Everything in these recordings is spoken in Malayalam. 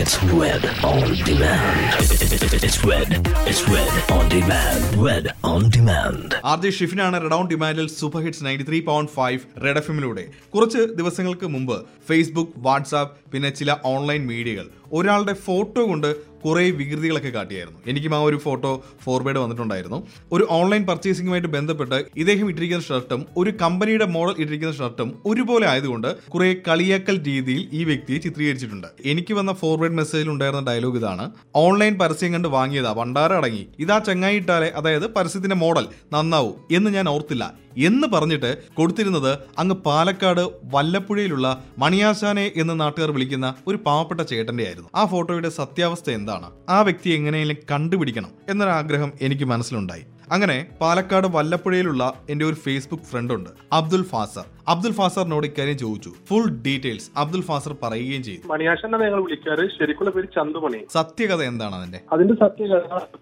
It's Red on Demand. It's Red. It's Red on Demand. Red on Demand. R J ഷിഫിനാണ് റെഡ് ഓൺ ഡിമാൻഡിൽ super hits ninety three point five Red F എമ്മിലൂടെ കുറച്ച് ദിവസങ്ങൾക്ക് മുമ്പ് ഫേസ്ബുക്ക് വാട്സാപ്പ് പിന്നെ ചില ഓൺലൈൻ മീഡിയകൾ ഒരാളുടെ ഫോട്ടോ കൊണ്ട് കുറേ വികൃതികളൊക്കെ കാട്ടിയായിരുന്നു എനിക്കും ആ ഒരു ഫോട്ടോ ഫോർവേഡ് വന്നിട്ടുണ്ടായിരുന്നു ഒരു ഓൺലൈൻ പർച്ചേസിംഗുമായിട്ട് ബന്ധപ്പെട്ട് ഇദ്ദേഹം ഇട്ടിരിക്കുന്ന ഷർട്ടും ഒരു കമ്പനിയുടെ മോഡൽ ഇട്ടിരിക്കുന്ന ഷർട്ടും ഒരുപോലെ ആയതുകൊണ്ട് കുറെ കളിയാക്കൽ രീതിയിൽ ഈ വ്യക്തിയെ ചിത്രീകരിച്ചിട്ടുണ്ട് എനിക്ക് വന്ന ഫോർവേഡ് മെസ്സേജിൽ ഉണ്ടായിരുന്ന ഡയലോഗ് ഇതാണ് ഓൺലൈൻ പരസ്യം കണ്ട് വാങ്ങിയതാ വണ്ടാര അടങ്ങി ഇതാ ചങ്ങായിട്ടാലെ അതായത് പരസ്യത്തിന്റെ മോഡൽ നന്നാവൂ എന്ന് ഞാൻ ഓർത്തില്ല എന്ന് പറഞ്ഞിട്ട് കൊടുത്തിരുന്നത് അങ്ങ് പാലക്കാട് വല്ലപ്പുഴയിലുള്ള മണിയാശാനെ എന്ന് നാട്ടുകാർ വിളിക്കുന്ന ഒരു പാവപ്പെട്ട ചേട്ടന്റെ ആയിരുന്നു ആ ഫോട്ടോയുടെ സത്യാവസ്ഥ എന്താണ് ആ വ്യക്തി എങ്ങനെയെങ്കിലും കണ്ടുപിടിക്കണം എന്നൊരാഗ്രഹം എനിക്ക് മനസ്സിലുണ്ടായി അങ്ങനെ പാലക്കാട് വല്ലപ്പുഴയിലുള്ള എൻ്റെ ഒരു ഫേസ്ബുക്ക് ഫ്രണ്ട് ഉണ്ട് അബ്ദുൽ ഫാസർ അബ്ദുൽ ഫാസറിനോട് ഇക്കാര്യം ചോദിച്ചു ഫുൾ ഡീറ്റെയിൽസ് അബ്ദുൽ ഫാസർ പറയുകയും ചെയ്തു മണിയാശനെ ഞങ്ങൾ വിളിക്കാറ് ശരിക്കുള്ള പേര് ചന്തുമണി സത്യകഥ എന്താണ് അതിന്റെ അതിന്റെ സത്യം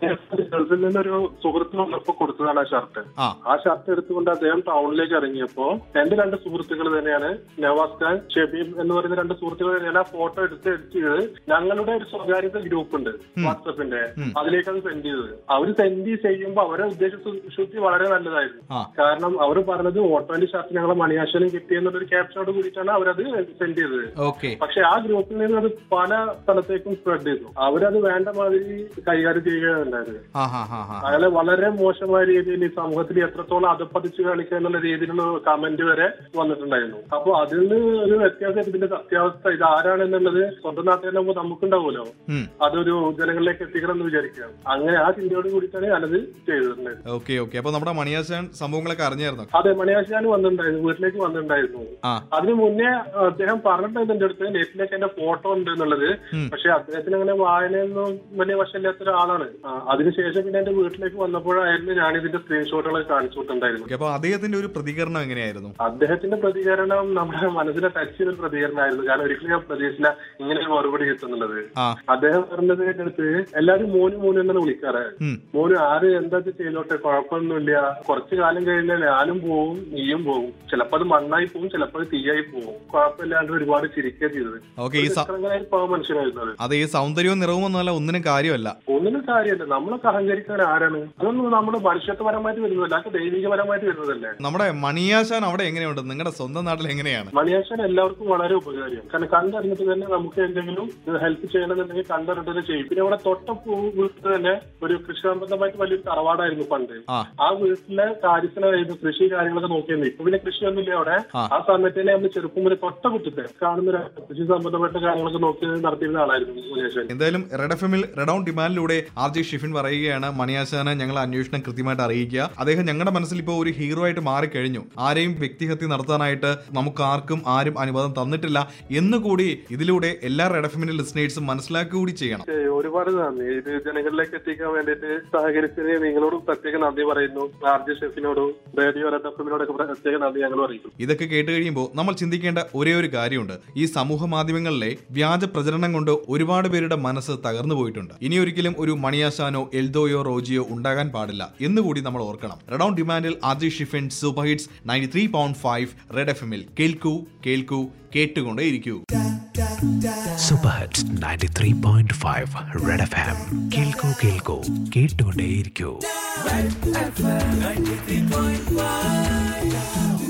ഗൾഫിൽ നിന്നൊരു സുഹൃത്ത് വന്നപ്പോ കൊടുത്തതാണ് ആ ഷർട്ട് ആ ആ ഷർട്ട് എടുത്തുകൊണ്ട് അദ്ദേഹം ടൗണിലേക്ക് ഇറങ്ങിയപ്പോ എന്റെ രണ്ട് സുഹൃത്തുക്കൾ തന്നെയാണ് നവാസ് ഖാൻ ഷെബീം എന്ന് പറയുന്ന രണ്ട് സുഹൃത്തുക്കൾ തന്നെയാണ് ആ ഫോട്ടോ എടുത്ത് എഡിറ്റ് ചെയ്ത് ഞങ്ങളുടെ ഒരു സ്വകാര്യത ഗ്രൂപ്പ് ഉണ്ട് വാട്സപ്പിന്റെ അതിലേക്ക് അത് സെൻഡ് ചെയ്തത് അവര് സെൻഡ് ചെയ്യുമ്പോൾ അവരെ ഉദ്ദേശ ശുദ്ധി വളരെ നല്ലതായിരുന്നു ആ. കാരണം അവർ പറഞ്ഞത് ഓട്ടോന്റെ ഷർട്ട് ഞങ്ങളെ മണിയാശനും കിട്ടിയെന്നുള്ളൊരു ക്യാപ്ഷനോട് കൂടിയിട്ടാണ് അവരത് സെൻഡ് ചെയ്തത് ഓക്കെ പക്ഷെ ആ ഗ്രൂപ്പിൽ നിന്ന് അത് പല സ്ഥലത്തേക്കും സ്പ്രെഡ് ചെയ്തു അവരത് വേണ്ട മാതിരി കൈകാര്യം ചെയ്യുകയുണ്ടായത് ആ ഹാ ഹാ ഹാ അയാളെ വളരെ മോശമായ രീതിയിൽ ഈ സമൂഹത്തിൽ എത്രത്തോളം അധപ്പതിച്ച് കളിക്കുക എന്നുള്ള രീതിയിലുള്ള കമന്റ് വരെ വന്നിട്ടുണ്ടായിരുന്നു അപ്പൊ അതിൽ നിന്ന് ഒരു വ്യത്യാസം ഇതിന്റെ സത്യാവസ്ഥ ഇത് ആരാണെന്നുള്ളത് സ്വന്തം നാട്ടുകാരാകുമ്പോൾ നമുക്കുണ്ടാവുമല്ലോ ഉം. അതൊരു ജനങ്ങളിലേക്ക് എത്തിക്കണം എന്ന് വിചാരിക്കുക അങ്ങനെ ആ ചിന്തയോട് കൂടിയിട്ടാണ് ഞാനത് ചെയ്തിട്ടുണ്ടായത് ഓക്കെ ഓക്കെ അപ്പൊ നമ്മുടെ മണിയാശാൻ സംഭവങ്ങളൊക്കെ അറിഞ്ഞായിരുന്നു അതെ മണിയാശാൻ വന്നിട്ടുണ്ടായിരുന്നു വീട്ടിലേക്ക് വന്നിട്ടുണ്ടായിരുന്നു ആ അതിനു മുന്നേ അദ്ദേഹം പറഞ്ഞിട്ടുണ്ടായിരുന്നു എന്റെ അടുത്ത് നെറ്റിലേക്ക് എന്റെ ഫോട്ടോ ഉണ്ട് എന്നുള്ളത് പക്ഷെ അദ്ദേഹത്തിന് അങ്ങനെ വായനയൊന്നും വലിയ വശമില്ലാത്ത ഒരാളാണ് ആ, അതിനുശേഷം പിന്നെ എന്റെ വീട്ടിലേക്ക് വന്നപ്പോഴായിരുന്നു ഞാൻ ഇതിന്റെ സ്ക്രീൻഷോട്ടുകളൊക്കെ കാണിച്ചു കൊടുത്തിട്ടുണ്ടായിരുന്നു ഓക്കെ അപ്പൊ അദ്ദേഹത്തിന്റെ ഒരു പ്രതികരണം എങ്ങനെയായിരുന്നു അദ്ദേഹത്തിന്റെ പ്രതികരണം നമ്മുടെ മനസ്സിനെ ടച്ച് ചെയ്ത ഒരു പ്രതികരണമായിരുന്നു കാരണം ഒരിക്കലും ഞാൻ പ്രതീക്ഷിച്ചില്ല ഇങ്ങനെ ഒരു മറുപടി കിട്ടുന്നുള്ളത് ആ അദ്ദേഹം പറഞ്ഞത് എന്റെ അടുത്ത് എല്ലാരും മോന് മോന് എന്നാണ് വിളിക്കാറ് ഉം. മോന് ആര് എന്താ ചെയ്തോട്ടെ കുഴപ്പമൊന്നുമില്ല കുറച്ചു കാലം കഴിഞ്ഞാൽ ഞാനും പോവും നീയും പോവും ചിലപ്പോ അത് മണ്ണായി പോവും ചിലപ്പോ അത് തീയായി പോവും കുഴപ്പമില്ലാണ്ട് ഒരുപാട് ചിരിക്കുക ചെയ്തത് ഓക്കെ ഈ സ- അങ്ങനെ പാവ മനുഷ്യനായിരുന്നു അത് അത് ഈ സൗന്ദര്യവും നിറവും ഒന്നുമല്ല ഒന്നിനും കാര്യമല്ല ഒന്നിനും കാര്യമല്ല നമ്മളൊക്കെ അഹങ്കരിക്കാൻ ആരാണ് അതൊന്നും നമ്മുടെ മനുഷ്യത്വപരമായിട്ട് വരുന്നതല്ല അതൊക്കെ ദൈവികപരമായിട്ട് വരുന്നതല്ലേ നമ്മുടെ മണിയാശാൻ അവിടെ എങ്ങനെയുണ്ട് നിങ്ങളുടെ സ്വന്തം നാട്ടിൽ എങ്ങനെയാണ് മണിയാശൻ എല്ലാവർക്കും വളരെ ഉപകാരം കാരണം കണ്ടറിഞ്ഞിട്ട് തന്നെ നമുക്ക് എന്തെങ്കിലും ഹെൽപ്പ് ചെയ്യണമെന്നുണ്ടെങ്കിൽ കണ്ടറിഞ്ഞിട്ട് തന്നെ ചെയ്യും പിന്നെ അവിടെ തൊട്ട പൂ- വീട്ടിൽ തന്നെ ഒരു കൃഷി സംബന്ധമായിട്ട് വലിയൊരു തറവാടായിരുന്നു പണ്ട് ആ ആ വീട്ടിലെ കാര്യസ്ഥനായിരുന്നു കൃഷി കാര്യങ്ങളൊക്കെ നോക്കിയിരുന്നു ഇപ്പൊ പിന്നെ കൃഷിയൊന്നുമില്ല അവിടെ ആ. ആ സമയത്ത് തന്നെ നമ്മൾ ചെറുപ്പം മുതൽ തൊട്ട കുറ്റത്തെ കാണുന്ന ഒരു കൃഷി സംബന്ധമായിട്ട് കാര്യങ്ങളൊക്കെ നോക്കി നടത്തിയിരുന്ന ആളായിരുന്നു മണിയാശൻ എന്തായാലും റെഡ് എഫ് എമ്മിൽ റെഡ് ഓൺ ഡിമാൻഡിലൂടെ ആർ ജെ ഷിഫിൻ പറയുകയാണ് മണിയാശാന് ഞങ്ങൾ അന്വേഷണം കൃത്യമായിട്ട് അറിയിക്കുക അദ്ദേഹം ഞങ്ങളുടെ മനസ്സിൽ ഇപ്പോൾ ഒരു ഹീറോ ആയിട്ട് മാറിക്കഴിഞ്ഞു ആരെയും വ്യക്തിഹത്യ നടത്താനായിട്ട് നമുക്ക് ആർക്കും ആരും അനുവാദം തന്നിട്ടില്ല എന്നുകൂടി ഇതിലൂടെ എല്ലാ റെഡ് എഫ് എമ്മിന്റെ ലിസ്നേഴ്സും മനസ്സിലാക്കുക കൂടി ചെയ്യണം ഏയ് ഒരുപാട് നന്ദി ഇത് ജനങ്ങളിലേക്ക് എത്തിക്കാൻ വേണ്ടിയിട്ട് സഹകരിച്ചതിന് നിങ്ങളോടും പ്രത്യേക നന്ദി പറയുന്നു ആർ ജെ ഷെഫിനോടും റേഡിയോ റെഡഫിനോടൊക്കെ പ്രത്യേക നന്ദി ഞങ്ങൾ അറിയിക്കുന്നു ഇതൊക്കെ കേട്ട് കഴിയുമ്പോൾ നമ്മൾ ചിന്തിക്കേണ്ട ഒരേ ഒരു കാര്യമുണ്ട് ഈ സമൂഹ മാധ്യമങ്ങളിലെ വ്യാജ പ്രചരണം കൊണ്ട് ഒരുപാട് പേരുടെ മനസ്സ് തകർന്നു പോയിട്ടുണ്ട് ഇനി ഒരിക്കലും ഒരു മണിയാശാനോ എൽദോയോ റോജിയോ ഉണ്ടാകാൻ പാടില്ല എന്നുകൂടി നമ്മൾ ഓർക്കണം റെഡ് ഓൺ ഡിമാൻഡിൽ RJ Shifin super hits ninety three point five Red F എമ്മിൽ കേൾക്കൂ കേൾക്കൂ കേട്ടുകൊണ്ടേ ഇരിക്കൂ Super Hits 93.5 Red FM. കേൾക്കൂ കേൾക്കൂ കേട്ടുകൊണ്ടേയിരിക്കൂ